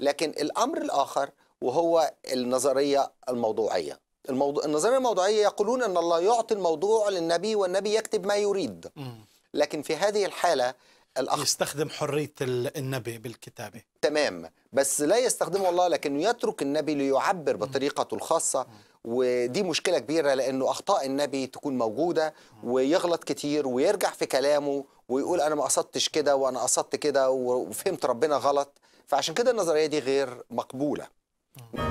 لكن الامر الاخر وهو النظريه الموضوعيه الموضوع النظريه الموضوعيه يقولون ان الله يعطي الموضوع للنبي والنبي يكتب ما يريد مم. لكن في هذه الحاله الاخ يستخدم حريه ال- النبي بالكتابه تمام بس لا يستخدمه الله لكنه يترك النبي ليعبر بطريقته الخاصة ودي مشكلة كبيرة لأنه أخطاء النبي تكون موجودة ويغلط كتير ويرجع في كلامه ويقول أنا ما قصدتش كده وأنا قصدت كده وفهمت ربنا غلط فعشان كده النظرية دي غير مقبولة